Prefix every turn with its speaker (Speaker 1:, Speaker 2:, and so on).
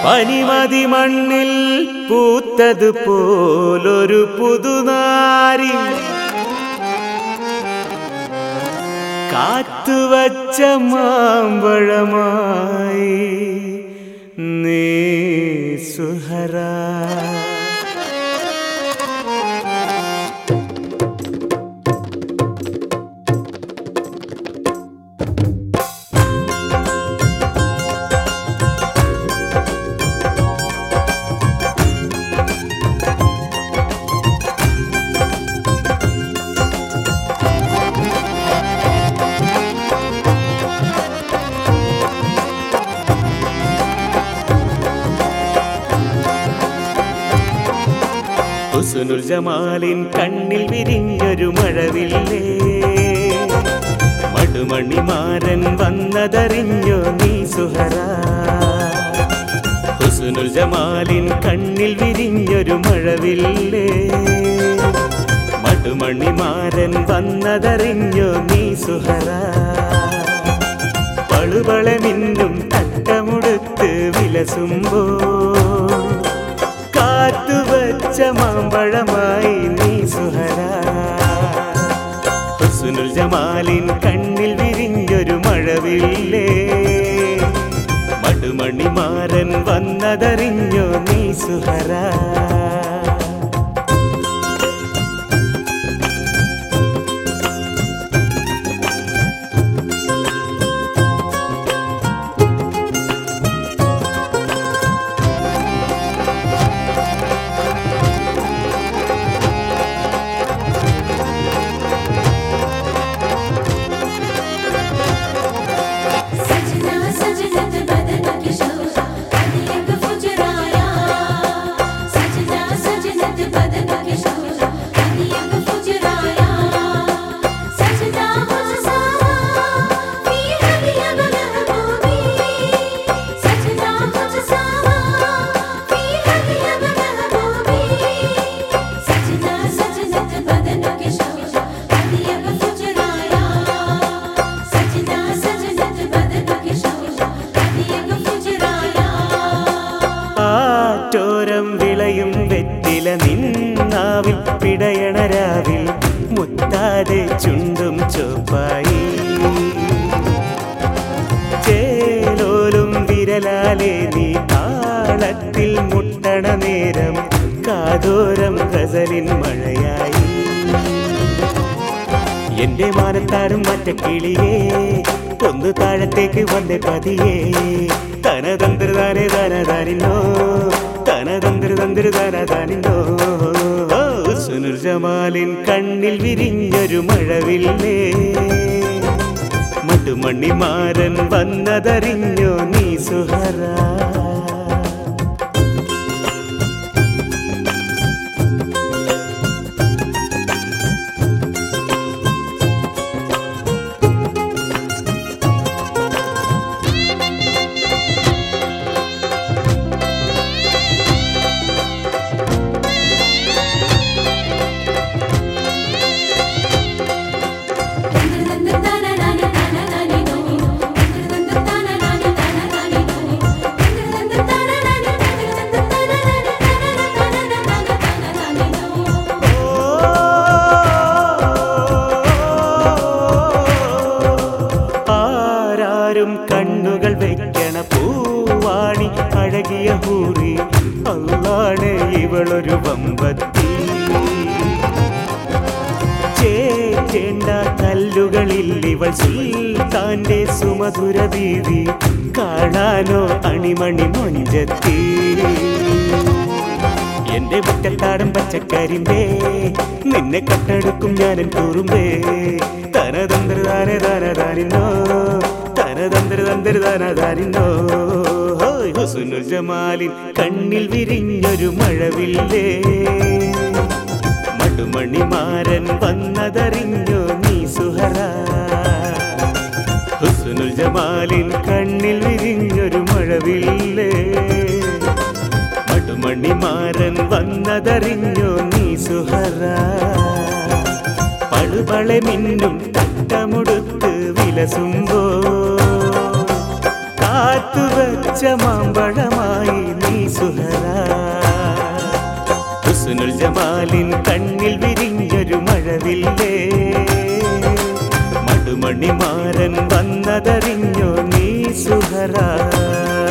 Speaker 1: പനിമതി മണ്ണിൽ പൂത്തതുപോലൊരു പുതുനാരി കാത്തുവച്ച മാമ്പഴമായി നീ സുഹറ ഹുസ്നുൽ ജമാലിൻ കണ്ണിൽ വിരിഞ്ഞൊരു മഴവില്ലേ മടുമണിമാരൻ വന്നതറിഞ്ഞോ നീ സുഹറ ഹുസ്നുൽ ജമാലിൻ കണ്ണിൽ വിരിഞ്ഞൊരു മഴവില്ലേ മടുമണിമാരൻ വന്നതറിഞ്ഞോ നീ സുഹറ പളുപളമിന്നും തട്ടമുടുത്ത് വിലസുമ്പോ കാത്തുവച്ച മാമ്പഴമായി നീ സുഹര ഹുസ്നുൽ ജമാലിൻ കണ്ണിൽ വിരിഞ്ഞൊരു മഴവില്ലേ മടുമണിമാരൻ വന്നതറിഞ്ഞോ നീ സുഹര
Speaker 2: सजना सजनत बदन किशोरा अदियक फुजराया सजना सजनत बदन किशोरा अदियक फुजराया सजना मुझसावा फी हदियक महबूबी सजना मुझसावा फी हदियक महबूबी सजना सजनत बदन किशोरा अदियक फुजराया सजना सजनत बदन किशोरा अदियक फुजराया
Speaker 1: ആറ്റോരം വിളയും വെറ്റില നിന്നാവിൽ പിടയണരാവിൽ മുത്താതെ ചുണ്ടും ചോപ്പായി ചേലോലും വിരലാലെ നീ താളത്തിൽ മുട്ടണ നേരം കാതോരം ഗസലിൻ മഴയായി എന്റെ മാനത്താരും മറ്റ കിളിയേ ഒന്ന് താഴത്തേക്ക് വന്നേ പതിയേ തനതന്ത്രതാനെ തനതാനിന്നോ തനതന്ത്രതന്ത്ര തനതാനിന്നോ സുനുർ ജമാലിൻ കണ്ണിൽ വിരിഞ്ഞൊരു മഴവില്ലേ മട്ടുമണ്ണിമാരൻ വന്നതറിഞ്ഞോ നീ സുഹറ ആരാരും കണ്ണുകൾ വെക്കണ പൂവാണി അഴകിയ ഹൂറി അല്ലാണ് ഇവളൊരു വമ്പത്തി ചേണ്ട കല്ലുകളിൽ ഇവൾ സുൽത്താന്റെ സുമധുര ദീതി കാണാനോ അണിമണി മൊഞ്ചത്തി എന്റെ മുറ്റത്താടം പച്ചക്കരിമ്പേ നിന്നെ കട്ടെടുക്കും ഞാനൻ കൂറുമ്പേ തനതന്ത്ര താന താന താനിന്നോ തനതന്ത്ര തന്ത്ര താന താനിന്നോ ഹുസുനുൽ ജമാലിൻ കണ്ണിൽ വിരിഞ്ഞൊരു മഴവില്ലേ മടുമണിമാരൻ വന്നതറിഞ്ഞോ നീ സുഹറ ഹുസ്നുൽ ജമാലിൻ കണ്ണിൽ വിരിഞ്ഞൊരു മഴവില്ലേ മടുമണിമാരൻ വന്നതറിഞ്ഞോ നീ സുഹറ പളുപളെ മിന്നും തട്ടമുടുത്ത് വിലസുമ്പോ കാത്തുവച്ച മാമ്പഴമായി നീ സുഹറ ഹുസ്നുൽ ജമാലിൻ കണ്ണിൽ വിരിഞ്ഞൊരു മഴവില്ലേ മടുമണിമാരൻ വന്നതറിഞ്ഞോ നീ സുഹറ